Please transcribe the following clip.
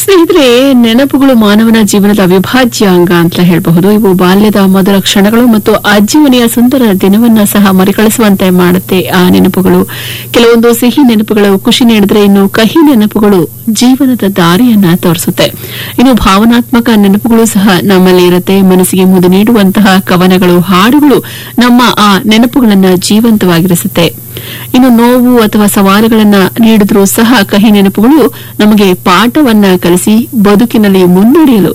ಸ್ನೇಹಿತರೆ ನೆನಪುಗಳು ಮಾನವನ ಜೀವನದ ಅವಿಭಾಜ್ಯ ಅಂಗ ಅಂತ ಹೇಳಬಹುದು ಇವು ಬಾಲ್ಯದ ಮೊದಲ ಕ್ಷಣಗಳು ಮತ್ತು ಅಜ್ಜೀವನಿಯ ಸುಂದರ ದಿನವನ್ನ ಸಹ ಮರುಕಳಿಸುವಂತೆ ಮಾಡುತ್ತೆ ಆ ನೆನಪುಗಳು ಕೆಲವೊಂದು ಸಿಹಿ ನೆನಪುಗಳು ಖುಷಿ ನೀಡಿದ್ರೆ ಇನ್ನು ಕಹಿ ನೆನಪುಗಳು ಜೀವನದ ದಾರಿಯನ್ನ ತೋರಿಸುತ್ತೆ ಇನ್ನು ಭಾವನಾತ್ಮಕ ನೆನಪುಗಳು ಸಹ ನಮ್ಮಲ್ಲಿ ಇರುತ್ತೆ ಮನಸ್ಸಿಗೆ ಮುದು ನೀಡುವಂತಹ ಕವನಗಳು ಹಾಡುಗಳು ನಮ್ಮ ಆ ನೆನಪುಗಳನ್ನ ಜೀವಂತವಾಗಿರಿಸುತ್ತೆ ಇನ್ನು ನೋವು ಅಥವಾ ಸವಾಲುಗಳನ್ನ ನೀಡಿದ್ರೂ ಸಹ ಕಹಿ ನೆನಪುಗಳು ನಮಗೆ ಪಾಠವನ್ನ ಕಲಿಸಿ ಬದುಕಿನಲ್ಲಿ ಮುನ್ನಡೆಯಲು